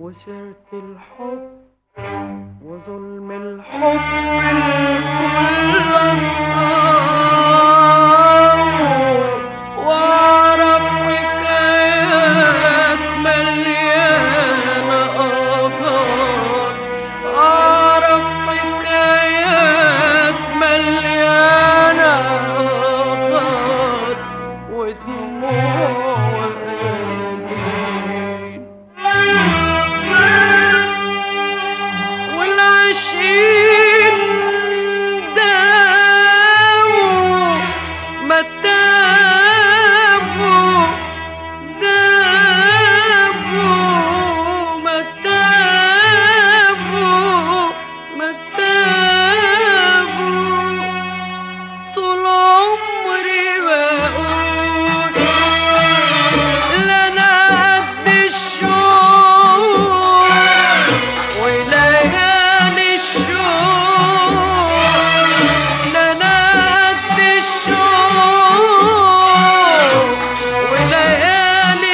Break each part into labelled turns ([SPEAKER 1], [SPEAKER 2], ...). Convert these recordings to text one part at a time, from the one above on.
[SPEAKER 1] وسيرة الحب وظلم الحب الكل أصحابه وأعرف حكايات مليانة آثار أعرف حكايات مليانة آثار ودموع وأنين والعشقين داووا ما تابوا دابوا ما تابوا ما تابوا طول عمري بقول لا انا قد الشوق وليالي الشوق لا انا قد الشوق وليالي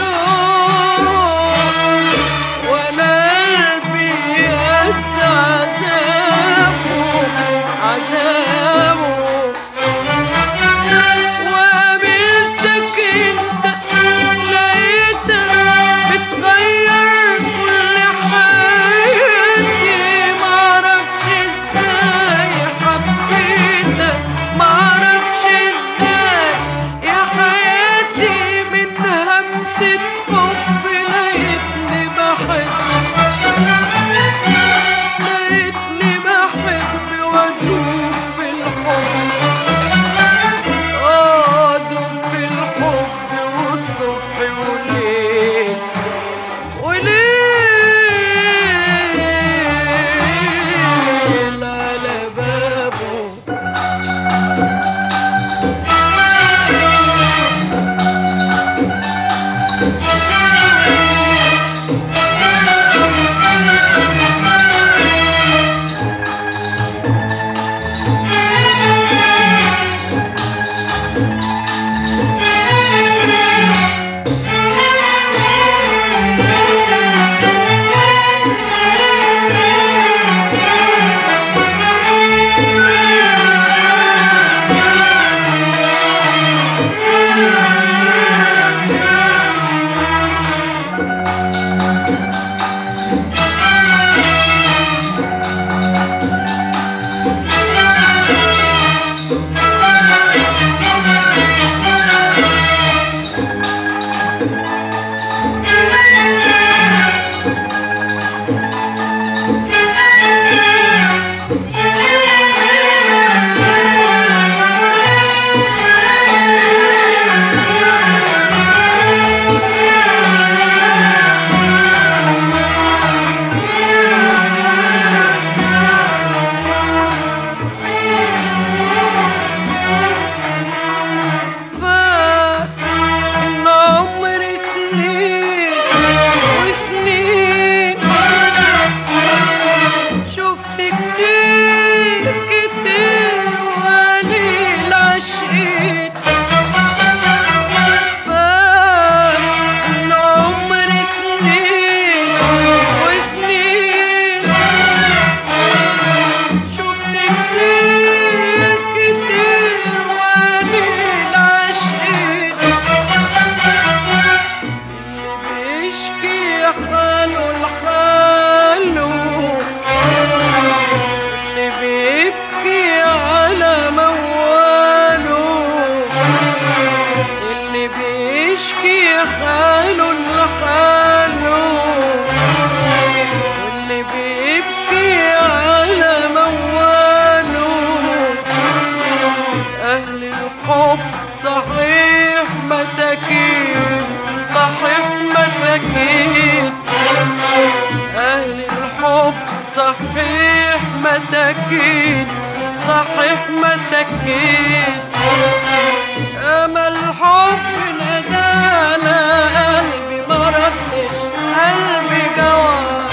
[SPEAKER 1] الشوق وانا قلبي قد عذابه عذابه وقابلتك انت لقيتك بتغير كل حياتي معرفش ازاي حبيتك معرفش ازاي يا حياتي من همسة حب لقيتني بحب لقيتني بحب وادوب في الحب أدوب في الحب والصبح والليل وليل على بابه فإن عمري سنين وسنين شفت كتير كتير وقليل عشقين فإن عمري سنين وسنين شفت كتير كتير وقليل عشقين اللي بيشكي حاله لحاله اللي بيبكي على مواله اللي بيشكي حاله لحاله اللي بيبكي على مواله أهل الحب صحيح مساكين صحيح مساكين أهل الحب صحيح مساكين صحيح مساكين أمل الحب ندانا قلبي ما ردش قلبي جواب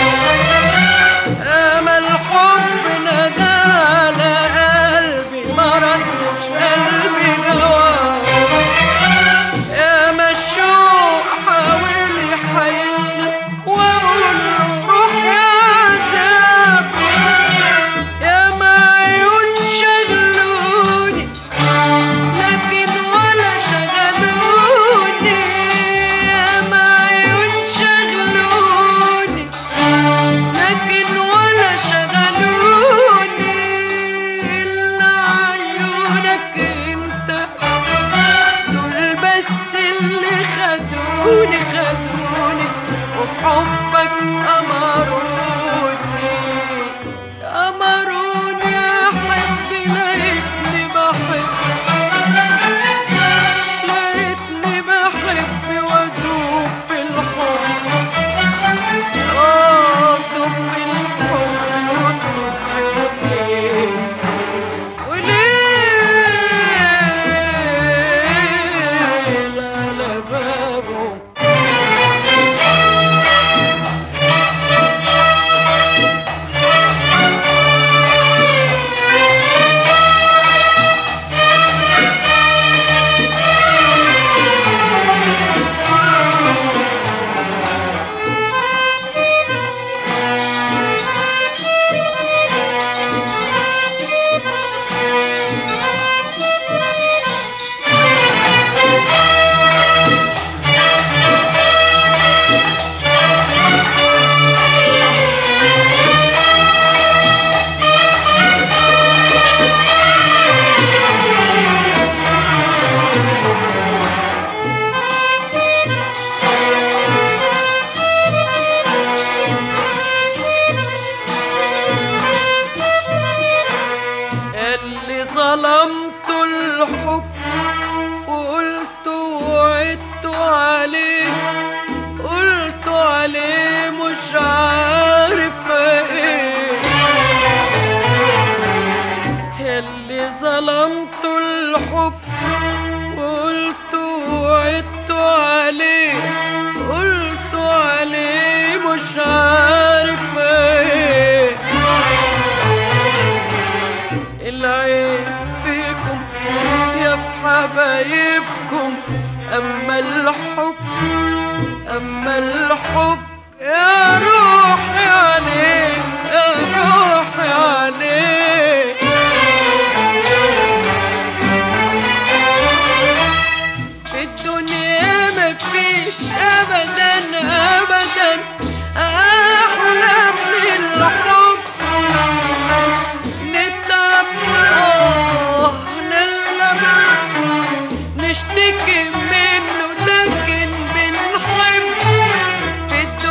[SPEAKER 1] أمل الحب ندانا قلبي ما ردش قلبي جواب يا ما الشوق حاول يحيلنا وأقول أمروني أمروني أحب لقيتني بحب لقيتني بحب وأدوب في الحب آه أدوب في الحب والصبح والليل وليل على بابه اللي ظلمت الحب وقلت وعدت عليه قلت عليه مش عارف ايه اللي ظلمت الحب وقلت وعدت عليه قلت عليه مش عارف ايه العيب فيكم يا في حبايبكم أما الحب أما الحب يا روحي عليه يا روحي عليه في الدنيا مفيش أبدا أبدا أحلى من الحب نتعب آه نغلب نشتكي منه لكن بنحب في الدنيا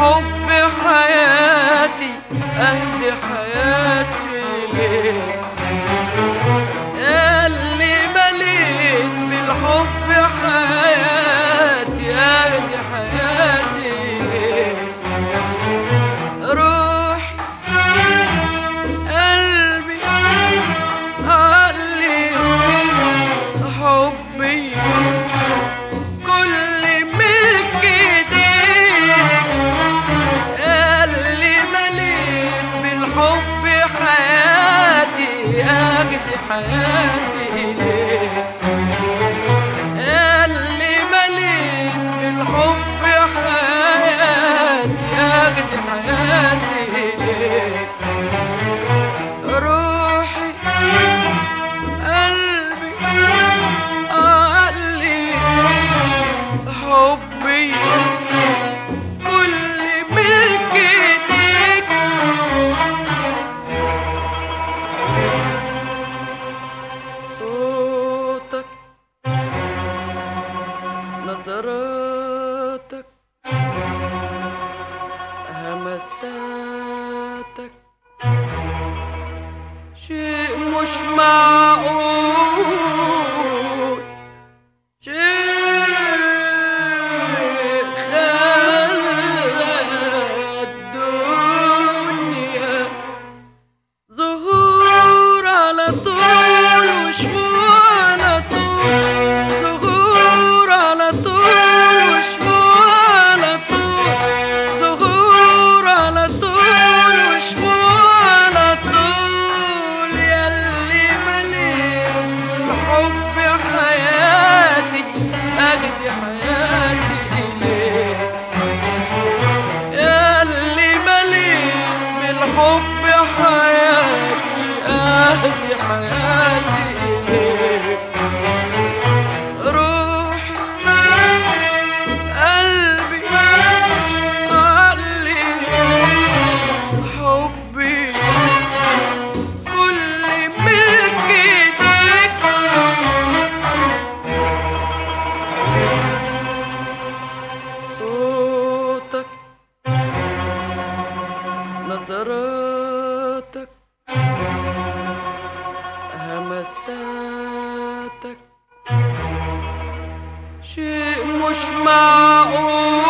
[SPEAKER 1] بالحب حياتي اهدي حياتي ليك اللي مليت بالحب حياتي اهدي حياتي ليك روحي قلبي عقلي حبي كل ملك ايديك اللي مليت بالحب حياتي اجدي حياتي اليك اللي مليت بالحب حياتي اجدي حياتي اليك روحي قلبي عقلي حبي كل ملك ايديك صوتك نظراتك همساتك شيء مش معقول شيء خلى الدنيا ظهور على طول وشموع على طول ظهور على طول وشموع على طول ظهور على طول وشموع على طول ياللي مليت بالحب حياتي اجدي حياتي اليك اللي مليت بالحب حياتي اهدي حياتي اليك روحي قلبي عقلي حبي كل ملك ايديك صوتك نظراتك همساتك شيء مش معقول